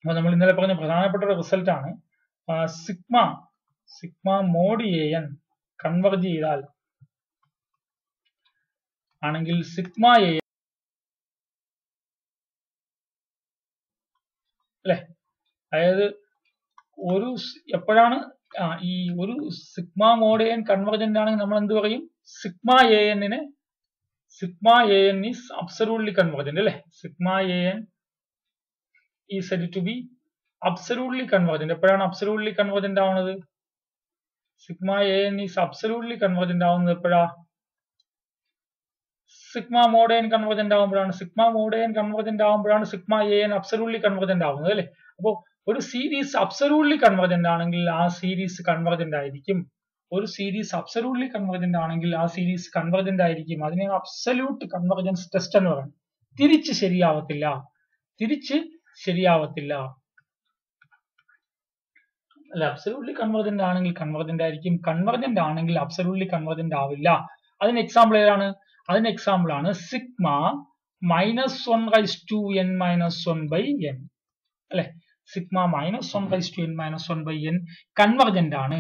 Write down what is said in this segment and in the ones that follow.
അപ്പൊ നമ്മൾ ഇന്നലെ പറഞ്ഞ പ്രധാനപ്പെട്ട ഒരു റിസൾട്ട് ആണ് sigma sigma mod A N converge ചെയ്താൽ ആണെങ്കിൽ സിഗ്മ എ അല്ലെ അതായത് ഒരു സ് എപ്പോഴാണ് ആ, ഈ ഒരു സിഗ്മ മോഡ് എൻ കൺവെർജന്റ് ആണെങ്കിൽ നമ്മൾ എന്ത് പറയും സിഗ്മ എ എന്നിനെ sigma A N is absolutely convergent അല്ലെ സിഗ്മ എ എൻ ഈ set to B absolutely convergent എപ്പോഴാണ് അബ്സലൂട്ട്ലി കൺവെർജന്റ് ആവുന്നത് sigma A N is absolutely convergent ആവുന്നത് എപ്പോഴാ സിഗ്മ മോഡ് എൻ കൺവെർജന്റ് ആവുമ്പോഴാണ് സിഗ്മ മോഡ് എൻ കൺവെർജന്റ് ആവുമ്പോഴാണ് sigma A N absolutely convergent ആവുന്നത് അല്ലെ അപ്പോൾ ഒരു സീരീസ് അബ്സലൂട്ട്ലി കൺവെർജന്റ് ആണെങ്കിൽ ആ സീരീസ് കൺവെർജന്റ് ആയിരിക്കും ഒരു സീരീസ് അബ്സലൂട്ട്ലി കൺവെർജന്റ് ആണെങ്കിൽ ആ സീരീസ് കൺവെർജന്റ് ആയിരിക്കും അതിനെ അബ്സല്യൂട്ട് കൺവെർജൻസ് ടെസ്റ്റ് എന്ന് പറയും തിരിച്ച് ശരിയാവത്തില്ല തിരിച്ച് ശരിയാവത്തില്ല അല്ല അബ്സലൂട്ട്ലി കൺവെർജന്റ് ആണെങ്കിൽ കൺവെർജന്റ് ആയിരിക്കും കൺവെർജന്റ് ആണെങ്കിൽ അബ്സലൂട്ട്ലി കൺവെർജന്റ് ആവില്ല അതിന് എക്സാമ്പിൾ ഏതാണ് അതിന് എക്സാമ്പിൾ ആണ് sigma minus one raise to N minus one by N അല്ലെ sigma minus one raise to N minus one by N convergent ആണ്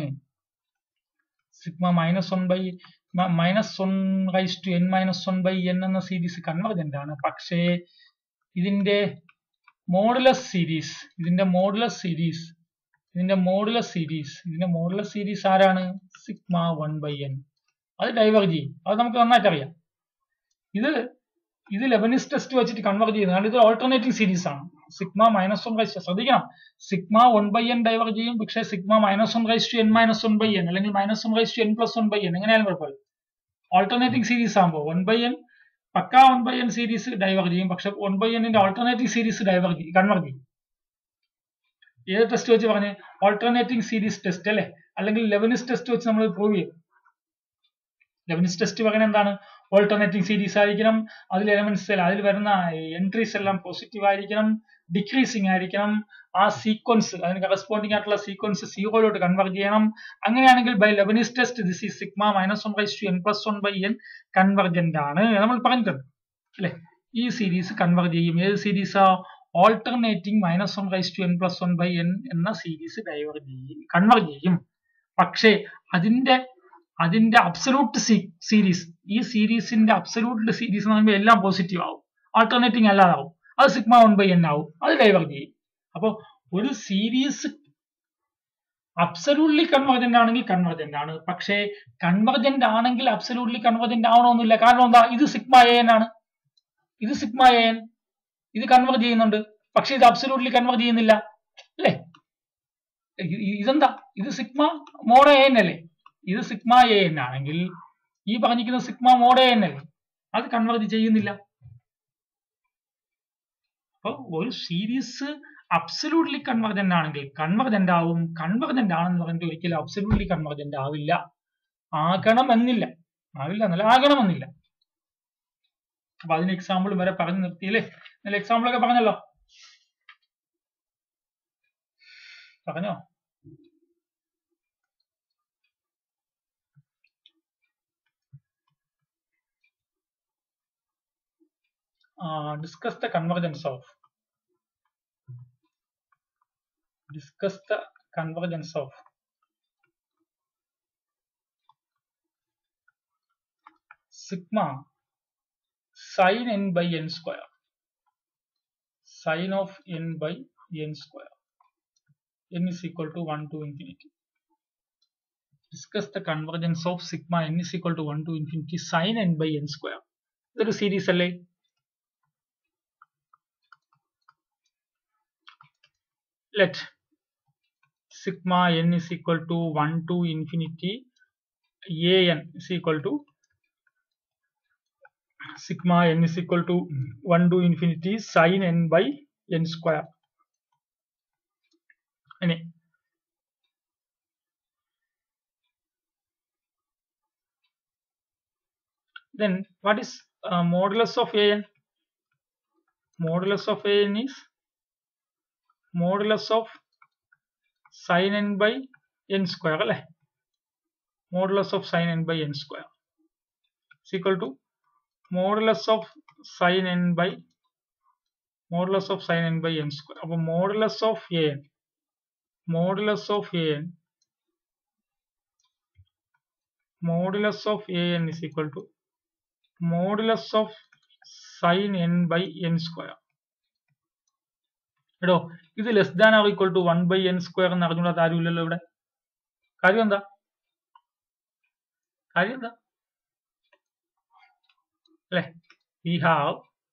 sigma minus one by minus one raise to N minus one by N എന്ന series convergent ആണ് പക്ഷേ ഇതിന്റെ modulus series ഇതിന്റെ modulus series ഇതിന്റെ modulus series ഇതിന്റെ modulus series ആരാണ് sigma one by N അത് ഡൈവേർജ് ചെയ്യും അത് നമുക്ക് നന്നായിട്ട് അറിയാം ഇത് ഇത് ലെബനിസ് ടെസ്റ്റ് വെച്ചിട്ട് കൺവെർട്ട് ചെയ്യുന്നത് കാരണം ഇത് ഓൾട്ടർനേറ്റിംഗ് സീരീസ് ആണ് സിഗ്മ മൈനസ് വൺ റൈസ് ശ്രദ്ധിക്കണം sigma one by N diverge ചെയ്യും പക്ഷേ sigma minus one raise to N minus one by N അല്ലെങ്കിൽ minus one raise to N plus one by N എങ്ങനെയാലും കുഴപ്പമില്ല ഓൾട്ടർനേറ്റിംഗ് സീരീസ് ആകുമ്പോൾ one by N പക്ക one by N series diverge ചെയ്യും പക്ഷെ one by എന്നിന്റെ alternative series diverge ചെയ്യും convert ചെയ്യും ഏത് ടെസ്റ്റ് വെച്ച് പറഞ്ഞ് ഓൾട്ടർനേറ്റിംഗ് സീരീസ് ടെസ്റ്റ് അല്ലെ അല്ലെങ്കിൽ ലെവനിസ് ടെസ്റ്റ് വെച്ച് നമ്മൾ പ്രൂവ് ചെയ്യും ലെവനിസ് ടെസ്റ്റ് പറയുന്നത് എന്താണ് ഓൾട്ടർനേറ്റിംഗ് സീരീസ് ആയിരിക്കണം അതിൽ എലമെന്റ്സ് അതിൽ വരുന്ന എൻട്രീസ് എല്ലാം പോസിറ്റീവ് ആയിരിക്കണം ഡിക്രീസിങ് ആയിരിക്കണം ആ സീക്വൻസ് അതിന് കറസ്പോണ്ടിങ് ആയിട്ടുള്ള സീക്വൻസ് സീറോയിലോട്ട് കൺവെർട്ട് ചെയ്യണം അങ്ങനെയാണെങ്കിൽ ബൈ ലെബനിസ് ടെസ്റ്റ് ദിസ് ഈ sigma minus one raise to N plus one by N convergent ആണ് നമ്മൾ പറഞ്ഞിട്ടുണ്ട് അല്ലെ ഈ സീരീസ് കൺവെർട്ട് ചെയ്യും ഏത് സീരീസാ alternating minus one raise to N plus one by N എന്ന സീരീസ് ഡൈവേർട്ട് ചെയ്യും കൺവെർട്ട് ചെയ്യും പക്ഷേ അതിന്റെ അതിന്റെ അബ്സലൂട്ട് സീരീസ് ഈ സീരീസിന്റെ അബ്സലൂട്ട് സീരീസ് എന്ന് പറയുമ്പോൾ എല്ലാം പോസിറ്റീവ് ആവും ആൾട്ടർനേറ്റിംഗ് അല്ലാതാവും അത് സിഗ്മ വൺ ബൈ എൻ ആവും അത് ഡൈവേർട്ട് ചെയ്യും അപ്പോൾ ഒരു സീരീസ് അബ്സലൂട്ട്ലി കൺവെർജന്റ് ആണെങ്കിൽ കൺവെർജന്റ് ആണ് പക്ഷേ കൺവെർജന്റ് ആണെങ്കിൽ അബ്സലൂട്ട്ലി കൺവെർജന്റ് ആവണമെന്നില്ല കാരണം എന്താ ഇത് സിഗ്മ എ എൻ ആണ് ഇത് സിഗ്മ എ എൻ ഇത് കൺവെർട്ട് ചെയ്യുന്നുണ്ട് പക്ഷെ ഇത് അബ്സലൂട്ട്ലി കൺവെർട്ട് ചെയ്യുന്നില്ല അല്ലേ ഇ- ഇ- ഇതെന്താ ഇത് സിഗ്മ മോഡ എ എൻ അല്ലേ ഇത് സിഗ്മ എ എൻ ആണെങ്കിൽ ഈ പറഞ്ഞിരിക്കുന്ന സിഗ്മ മോഡ എ എൻ അല്ലേ അത് കൺവെർട്ട് ചെയ്യുന്നില്ല അപ്പൊ ഒരു സീരീസ് അബ്സലൂട്ട്ലി കൺവെർജന്റ് ആണെങ്കിൽ കൺവെർജന്റ് ആവും കൺവെർജന്റ് ആണെന്ന് പറഞ്ഞിട്ട് ഒരിക്കലും അബ്സലൂട്ട്ലി കൺവെർജന്റ് ആവില്ല ആകണമെന്നില്ല ആവില്ല എന്നല്ല ആകണമെന്നില്ല അപ്പൊ അതിന് എക്സാമ്പിൾ വരെ പറഞ്ഞു നിർത്തിയില്ലേ നല്ല എക്സാമ്പിൾ ഒക്കെ പറഞ്ഞല്ലോ പറഞ്ഞോ discuss the convergence of discuss the convergence of sigma sin n by n square sin of n by n square n is equal to 1 to infinity discuss the convergence of sigma n is equal to 1 to infinity sin n by n square ഇതൊരു series അല്ലേ let sigma n is equal to 1 to infinity a n is equal to sigma n is equal to 1 to infinity sin n by n square. Any. Then what is uh, modulus of a n? Modulus of a n is modulus of sin n by n square അല്ലേ modulus of sin n by n square is equal to modulus of sin n by modulus of sine N by N square അപ്പൊ modulus of A N modulus of A N modulus of A N is equal to modulus of sine N by N square എടോ ഇത് less than or equal to one by N square എന്ന് അറിഞ്ഞൂടാത്ത ആരും ഇല്ലല്ലോ ഇവിടെ കാര്യം എന്താ കാര്യം എന്താ അല്ലെ we have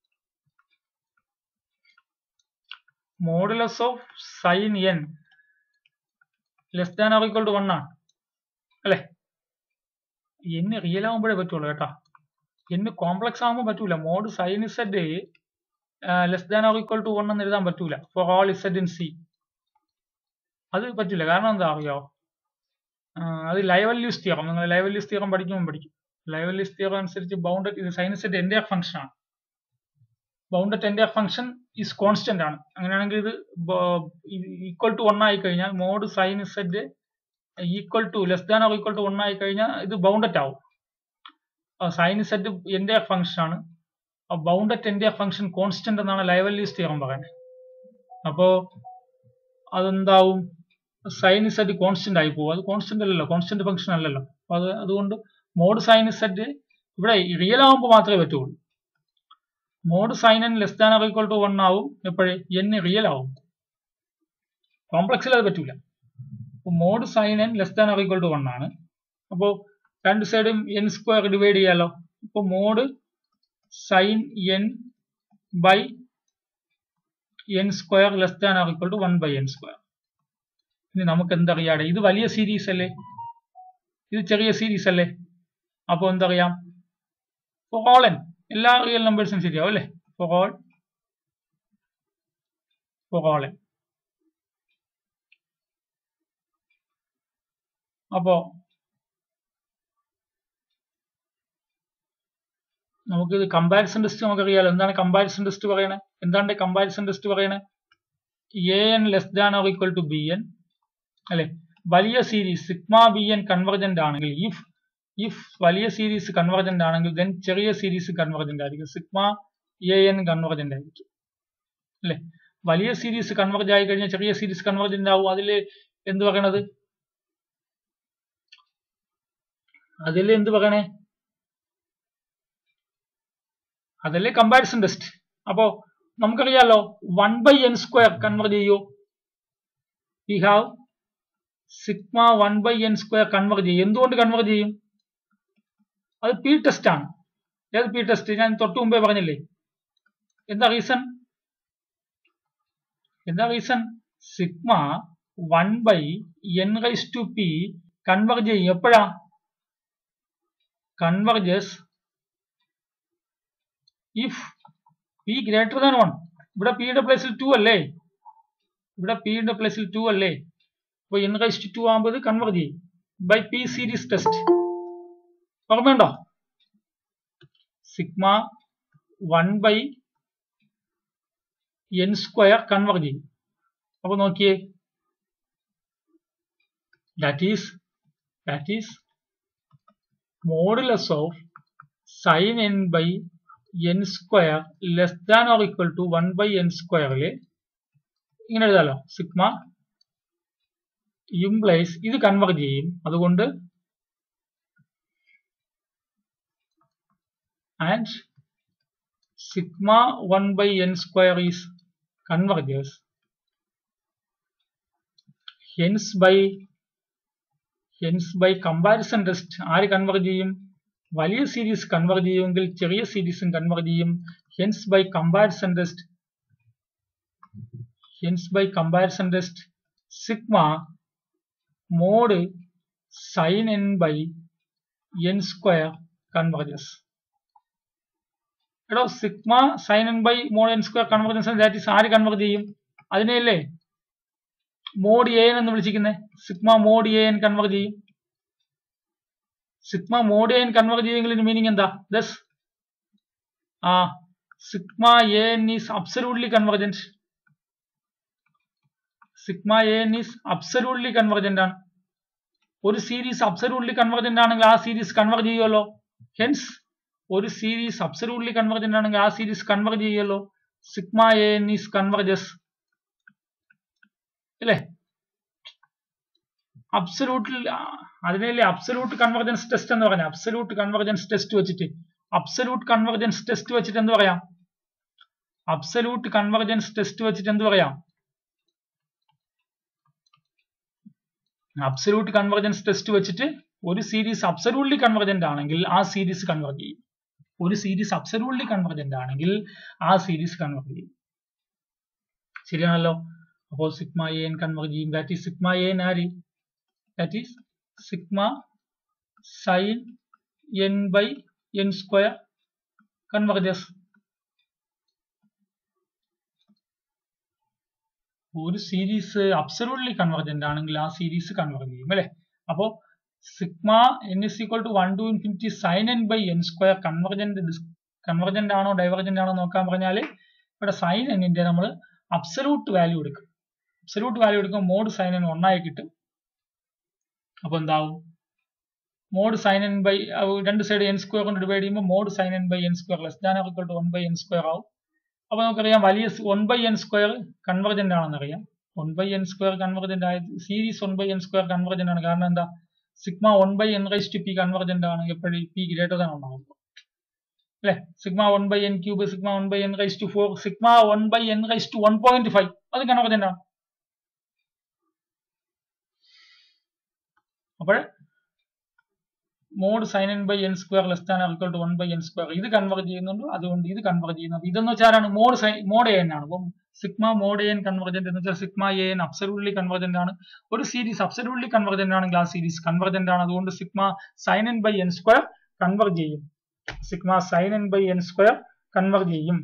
modulus of sine N less than or equal to one ആണ് അല്ലെ എന്ന് റിയൽ ആകുമ്പോഴേ പറ്റുള്ളൂ കേട്ടാ എന്ന് കോംപ്ലക്സ് ആകുമ്പോൾ പറ്റൂല mod sine Z less than or equal to one എന്ന് എഴുതാൻ പറ്റൂല for all Z in C അത് പറ്റില്ല കാരണം എന്താ അറിയോ അത് ലൈവല്യൂസ് തിയറം നിങ്ങൾ ലൈവല്യൂസ് തിയറം പഠിക്കുമ്പോൾ പഠിക്കും ലൈവല്യൂസ് തിയറം അനുസരിച്ച് ബൗണ്ടഡ് ഇത് സൈൻ ഇസഡ് എൻ്റെ ഫംഗ്ഷൻ ആണ് ബൗണ്ടഡ് എൻ്റെ ഫംഗ്ഷൻ ഈസ് കോൺസ്റ്റന്റ് ആണ് അങ്ങനെയാണെങ്കിൽ ഇത് ഈക്വൽ ടു വൺ ആയി കഴിഞ്ഞാൽ mod sine Z equal to less than or equal to one ആയി കഴിഞ്ഞാൽ ഇത് ബൗണ്ടഡ് ആവും സൈൻ സെറ്റ് എൻ്റെ ഫംഗ്ഷൻ ആണ് ബൗണ്ടറ്റ് എൻ്റെ ഫംഗ്ഷൻ കോൺസ്റ്റന്റ് എന്നാണ് ലൈവല്യൂസ് തിയറം പറയുന്നത് അപ്പോ അതെന്താവും സൈൻ സെറ്റ് കോൺസ്റ്റന്റ് ആയി പോകും അത് കോൺസ്റ്റന്റ് അല്ലല്ലോ കോൺസ്റ്റന്റ് ഫംഗ്ഷൻ അല്ലല്ലോ അപ്പൊ അത് അതുകൊണ്ട് മോഡ് സൈൻ സെറ്റ് ഇവിടെ റിയൽ ആകുമ്പോൾ മാത്രമേ പറ്റുള്ളൂ mod sine N less than or equal to one ആവും എപ്പോഴേ എൻ റിയൽ ആവും കോംപ്ലക്സിൽ അത് പറ്റൂല mod sine N less than or equal to one ആണ് അപ്പോൾ രണ്ട് സൈഡും എൻ സ്ക്വയർ ഡിവൈഡ് ചെയ്യാലോ ഇപ്പൊ mod sine N by N square less than or equal to one by N square ഇനി നമുക്ക് എന്തറിയാടെ ഇത് വലിയ സീരീസ് അല്ലേ ഇത് ചെറിയ സീരീസ് അല്ലേ അപ്പോൾ എന്തറിയാം ഫോർ ഓൾ എൻ എല്ലാ റിയൽ നമ്പേഴ്സും ശരിയാവും അല്ലേ for all for all N അപ്പോ നമുക്ക് ഇത് കമ്പാരിസൺ ടെസ്റ്റ് നമുക്കറിയാലോ എന്താണ് കമ്പാരിസൺ ടെസ്റ്റ് പറയണേ എന്താണ് കമ്പാരിസൺ ടെസ്റ്റ് പറയണേ A N less than or equal to B N അല്ലെ വലിയ series sigma B N convergent ആണെങ്കിൽ ഇഫ് ഇഫ് വലിയ സീരീസ് കൺവർജന്റ് ആണെങ്കിൽ ദെൻ ചെറിയ സീരീസ് കൺവർജന്റ് ആയിരിക്കും സിഗ്മ എ എൻ കൺവർജന്റ് ആയിരിക്കും അല്ലെ വലിയ സീരീസ് കൺവർജ് ആയി കഴിഞ്ഞാൽ ചെറിയ സീരീസ് കൺവർജന്റ് ആവും അതിൽ എന്ത് പറയണത് അതിൽ എന്ത് പറയണേ അതല്ലേ കമ്പാരിസൺ ടെസ്റ്റ് അപ്പോ നമുക്കറിയാലോ one by N square convert ചെയ്യൂ we have sigma one by N square convert ചെയ്യും എന്തുകൊണ്ട് കൺവേർട്ട് ചെയ്യും അത് പി ടെസ്റ്റ് ആണ് ഏത് പി ടെസ്റ്റ് ഞാൻ തൊട്ട് മുമ്പേ പറഞ്ഞില്ലേ എന്താ റീസൺ എന്താ reason sigma one by N raise to P converge ചെയ്യും എപ്പോഴാ converges if P greater than one ഇവിടെ പിയുടെ പ്ലേസിൽ ടു അല്ലേ ഇവിടെ പിയുടെ പ്ലേസിൽ ടു അല്ലേ അപ്പൊ എൻ റൈസ് ടു ആകുമ്പോൾ ഇത് കൺവേർജ് ചെയ്യും ബൈ പി സീരീസ് ടെസ്റ്റ് ഓർമ്മയുണ്ടോ sigma one by N square converge ചെയ്യും അപ്പൊ നോക്കിയേ that is that is modulus of sine N by N square less than or equal to one by N സ്ക്വയറിൽ ഇങ്ങനെ എഴുതാലോ സിഗ്മ ഇംപ്ലൈസ് ഇത് convert ചെയ്യും അതുകൊണ്ട് and sigma one by N square is converges hence by hence by comparison test ആര് convert ചെയ്യും വലിയ series convert ചെയ്യുമെങ്കിൽ ചെറിയ സീരീസും കൺവേർട്ട് ചെയ്യും hence by comparison test hence by comparison test sigma mod sine N by N square converges എടോ sigma sine N by mod N square convergence that is ആര് convert ചെയ്യും അതിനെയല്ലേ മോഡ് എ എൻ എന്ന് വിളിച്ചിരിക്കുന്നത് sigma mod A N convert ചെയ്യും sigma mod A N convert ചെയ്യുമെങ്കിൽ meaning എന്താ thus ആ sigma A N is absolutely convergent sigma A N is absolutely convergent ആണ് ഒരു സീരീസ് അബ്സലൂട്ട്ലി കൺവർജന്റ് ആണെങ്കിൽ ആ സീരീസ് കൺവേർട്ട് ചെയ്യുമല്ലോ ഹെൻസ് ഒരു സീരീസ് അബ്സലൂട്ട്ലി കൺവർജന്റ് ആണെങ്കിൽ ആ സീരീസ് കൺവേർട്ട് ചെയ്യുമല്ലോ sigma A N is converges അല്ലേ അബ്സലൂട്ട് അതിനല്ലേ അബ്സലൂട്ട് കൺവർജൻസ് ടെസ്റ്റ് എന്ന് പറയാം അബ്സലൂട്ട് കൺവർജൻസ് ടെസ്റ്റ് വെച്ചിട്ട് അബ്സലൂട്ട് കൺവർജൻസ് ടെസ്റ്റ് വെച്ചിട്ട് എന്ത് പറയാം അബ്സലൂട്ട് കൺവർജൻസ് ടെസ്റ്റ് വെച്ചിട്ട് എന്ത് പറയാം അബ്സലൂട്ട് കൺവർജൻസ് ടെസ്റ്റ് വെച്ചിട്ട് ഒരു സീരീസ് അബ്സലൂട്ട്ലി കൺവർജന്റ് ആണെങ്കിൽ ആ സീരീസ് കൺവെർട്ട് ചെയ്യും ഒരു സീരീസ് അബ്സലൂട്ട്ലി കൺവർജന്റ് ആണെങ്കിൽ ആ സീരീസ് കൺവെർട്ട് ചെയ്യും ശരിയാണല്ലോ അപ്പോൾ സിഗ്മ എ എൻ കൺവെർട്ട് ചെയ്യും that is sigma A N ആര് that is sigma sine N by N square converges ഒരു സീരീസ് അബ്സലൂട്ട്ലി കൺവർജന്റ് ആണെങ്കിൽ ആ സീരീസ് കൺവെർട്ട് ചെയ്യും അല്ലെ അപ്പോ sigma N is equal to one to infinity sine N by N square convergent convergent ആണോ divergent ആണോ നോക്കാൻ പറഞ്ഞാൽ ഇവിടെ സൈൻ എന്നിന്റെ നമ്മൾ അബ്സലൂട്ട് വാല്യൂ എടുക്കും അബ്സലൂട്ട് വാല്യൂ എടുക്കുമ്പോൾ മോഡ് സൈൻ എൻ ഒന്നായി കിട്ടും അപ്പൊ എന്താവും മോഡ് സൈൻ എൻ ബൈ രണ്ട് സൈഡ് എൻ സ്ക്വയർ കൊണ്ട് ഡിവൈഡ് ചെയ്യുമ്പോൾ mod sine N by N square less than equal to one by N square ആവും അപ്പൊ നമുക്കറിയാം വലിയ one by N square convergent ആണെന്ന് അറിയാം one by N square convergent ആയത് series one by N square convergent ആണ് കാരണം എന്താ sigma one by N raise to P convergent ആണ് എപ്പോഴും പി ഗ്രേറ്റർ ദാൻ ഉണ്ടാകുമ്പോൾ അല്ലെ sigma one by n cube sigma one by N raise to four sigma one by N raise to one point five അത് convergent ആണ് അപ്പോൾ mod sine N by N square less than equal to one by N square ഇത് convert ചെയ്യുന്നുണ്ട് അതുകൊണ്ട് ഇത് convert ചെയ്യുന്നത് ഇതെന്ന് വെച്ചാലാണ് മോഡ് സൈൻ മോഡ് എൻ ആണ് അപ്പം സിഗ്മ മോഡ് എൻ കൺവെർജന്റ് എന്ന് വെച്ചാൽ sigma A N absolutely convergent ആണ് ഒരു സീരീസ് അബ്സലൂട്ട്ലി കൺവെർജന്റ് ആണെങ്കിൽ ആ സീരീസ് കൺവെർജന്റ് ആണ് അതുകൊണ്ട് sigma sine N by N square convert ചെയ്യും sigma sine N by N square convert ചെയ്യും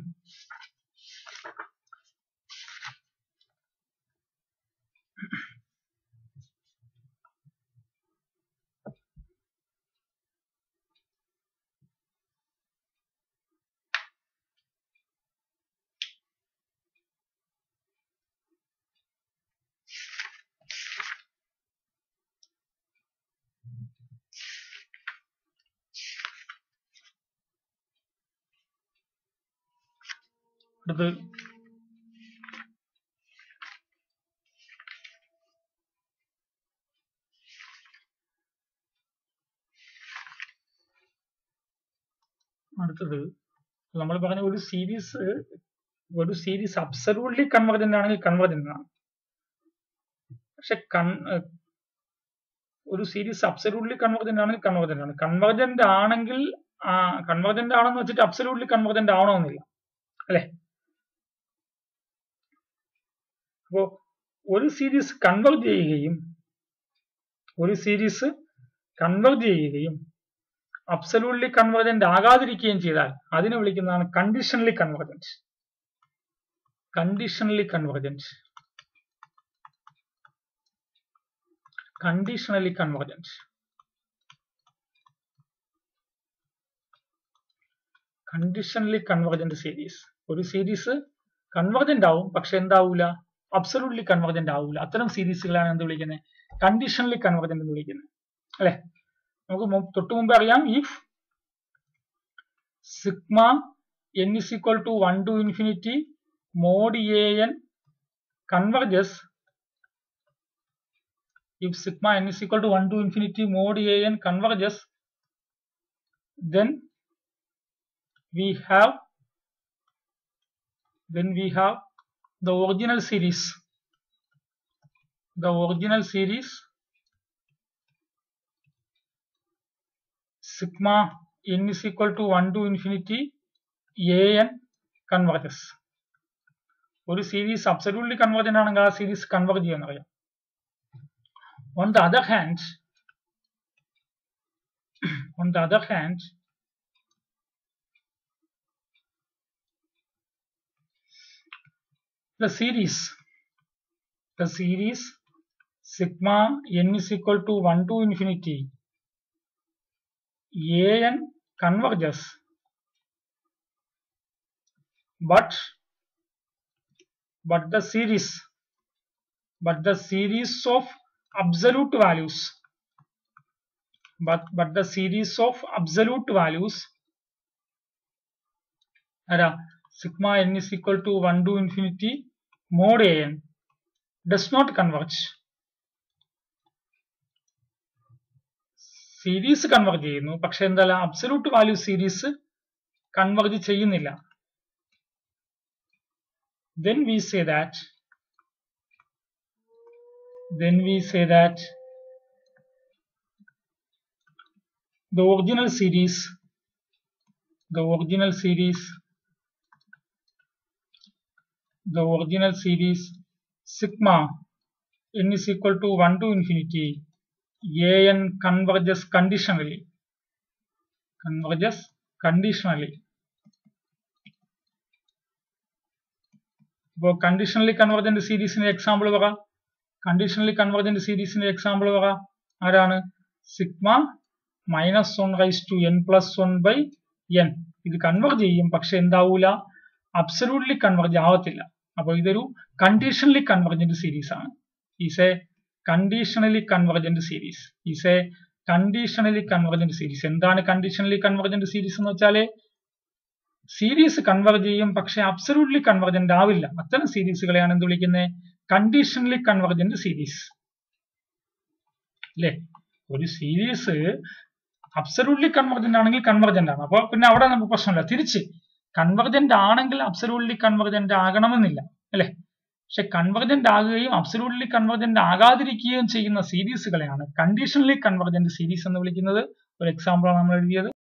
അടുത്ത് അടുത്തത് നമ്മൾ പറഞ്ഞ ഒരു സീരീസ് ഒരു സീരീസ് അബ്സലൂട്ട്ലി കൺവർജന്റ് ആണെങ്കിൽ കൺവർജന്റ് ആണ് പക്ഷെ കൺ ഒരു സീരീസ് അബ്സലൂട്ട്ലി കൺവർജന്റ് ആണെങ്കിൽ കൺവർജന്റ് ആണ് കൺവർജന്റ് ആണെങ്കിൽ കൺവർജന്റ് ആണെന്ന് വെച്ചിട്ട് അബ്സലൂട്ട്ലി കൺവർജന്റ് ആവണമെന്നില്ല അല്ലെ അപ്പോ ഒരു സീരീസ് കൺവെർട്ട് ചെയ്യുകയും ഒരു സീരീസ് കൺവെർട്ട് ചെയ്യുകയും അബ്സലൂട്ട്ലി കൺവെർജന്റ് ആകാതിരിക്കുകയും ചെയ്താൽ അതിനെ വിളിക്കുന്നതാണ് conditionally convergent conditionally convergent conditionally convergent conditionally convergent series ഒരു സീരീസ് കൺവെർജന്റ് ആവും പക്ഷെ എന്താവൂല അബ്സലൂട്ട്ലി കൺവെർജന്റ് ആവൂല അത്തരം സീരീസുകളാണ് എന്ത് വിളിക്കുന്നത് കണ്ടീഷണലി കൺവെർജന്റ് എന്ന് വിളിക്കുന്നത് അല്ലെ നമുക്ക് തൊട്ടു മുമ്പ് അറിയാം if sigma N is equal to one to infinity mod A n converges if sigma n is equal to 1 to infinity mod a n converges then we have then we have the original series the original series sigma n is equal to 1 to infinity a n converges ഒരു series absolutely convergent ആണെങ്കിൽ ആ series converge ചെയ്യാൻ അറിയാം on the other hand on the other hand the series the series sigma n is equal to 1 to infinity an converges but but the series but the series of absolute values but but the series of absolute values അല്ല sigma n is equal to 1 to infinity mod an does not converge series converge ചെയ്യുന്നു പക്ഷെ എന്താ absolute value series converge ചെയ്യുന്നില്ല then we say that then we say that the original series the original series the original series sigma n is equal to 1 to infinity an converges conditionally converges conditionally ഇപ്പോൾ conditionally convergent സീരീസിന്റെ example പറ conditionally convergent സീരീസിന്റെ example പറ ആരാണ് sigma minus one raise to N plus one by n ഇത് converge ചെയ്യും പക്ഷെ എന്താവൂല അബ്സലൂട്ട്ലി കൺവർജ് ആവത്തില്ല അപ്പോൾ ഇതൊരു കണ്ടീഷണലി കൺവർജന്റ് സീരീസ് ആണ് is a conditionally convergent series is a conditionally convergent series എന്താണ് കണ്ടീഷണലി കൺവർജന്റ് സീരീസ് എന്ന് വെച്ചാല് സീരീസ് കൺവർജ് ചെയ്യും പക്ഷെ അബ്സലൂട്ട്ലി കൺവർജന്റ് ആവില്ല അത്തരം സീരീസുകളെയാണ് എന്ത് വിളിക്കുന്നത് കണ്ടീഷണലി കൺവർജന്റ് സീരീസ് അല്ലേ ഒരു സീരീസ് അബ്സലൂട്ട്ലി കൺവർജന്റ് ആണെങ്കിൽ കൺവർജന്റ് ആണ് അപ്പൊ പിന്നെ അവിടെ നമുക്ക് പ്രശ്നമില്ല തിരിച്ച് കൺവർജന്റ് ആണെങ്കിൽ അബ്സലൂട്ട്ലി കൺവർജന്റ് ആകണമെന്നില്ല അല്ലെ പക്ഷെ കൺവർജന്റ് ആകുകയും അബ്സലൂട്ട്ലി കൺവർജന്റ് ആകാതിരിക്കുകയും ചെയ്യുന്ന സീരീസുകളെയാണ് കണ്ടീഷണലി കൺവർജന്റ് സീരീസ് എന്ന് വിളിക്കുന്നത് ഒരു എക്സാമ്പിളാണ് നമ്മൾ എഴുതിയത്